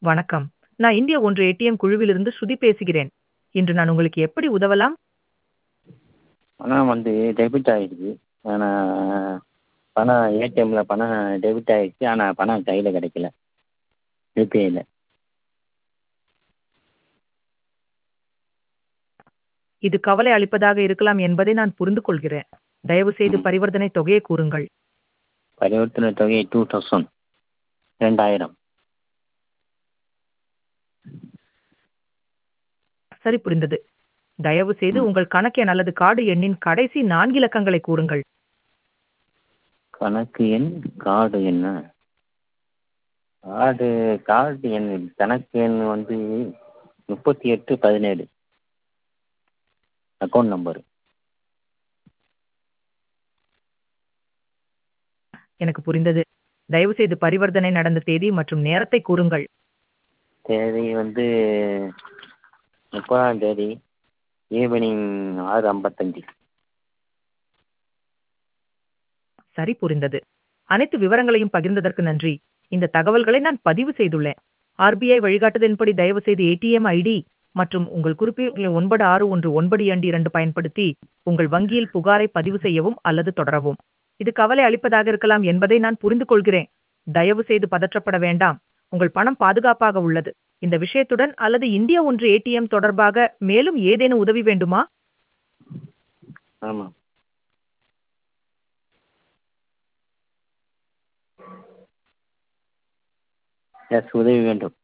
வணக்கம். நான் இந்தியா ஒன்று ஏடிஎம் குழுவிலிருந்து ஸ்ருதி பேசுகிறேன். இன்று நான் உங்களுக்கு எப்படி உதவலாம்? பணம் வந்து டெபிட் ஆயிடுச்சு. ஆனால் பணம் ஏடிஎம்மில் பணம் டெபிட் ஆயிடுச்சு. ஆனால் பணம் கையில் கிடைக்கல. யூபிஐல. இது கவலை அளிப்பதாக இருக்கலாம் என்பதை நான் புரிந்து கொள்கிறேன். தயவுசெய்து ம். பரிவர்த்தனை தொகையை கூறுங்கள். பரிவர்த்தனை தொகை 2000 2000 சரி புரிந்தது. தயவுசெய்து ம். உங்கள் கணக்கு எண் அல்லது கார்டு எண்ணின் கடைசி 4 இலக்கங்களை கூறுங்கள். கணக்கு எண், கார்டு எண்ணா? கார்டு கார்டு எண் கணக்கு எண் வந்து 3817 அக்கவுண்ட் நம்பரு. எனக்கு புரிந்தது. தயவுசெய்து பரிவர்த்தனை நடந்த தேதி மற்றும் நேரத்தை கூறுங்கள். தேதி வந்து 30ஆம் தேதி ஈவினிங் 6:55 சரி புரிந்தது. அனைத்து விவரங்களையும் பகிர்ந்ததற்கு நன்றி. இந்த தகவல்களை நான் பதிவு செய்துள்ளேன். ஆர்பிஐ வழிகாட்டுதலின்படி தயவுசெய்து ஏடிஎம் ஐடி மற்றும் உங்கள் குறிப்பிட்ட 961922 பயன்படுத்தி உங்கள் வங்கியில் புகாரை பதிவு செய்யவும் அல்லது தொடரவும். இது கவலை அளிப்பதாக இருக்கலாம் என்பதை நான் புரிந்து கொள்கிறேன். தயவுசெய்து பதற்றப்பட வேண்டாம். உங்கள் பணம் பாதுகாப்பாக உள்ளது. இந்த விஷயத்துடன் அல்லது இந்தியா ஒன்று ஏடிஎம் தொடர்பாக மேலும் ஏதேனும் உதவி வேண்டுமா? ஆமா. எஸ் உதவி வேண்டும்.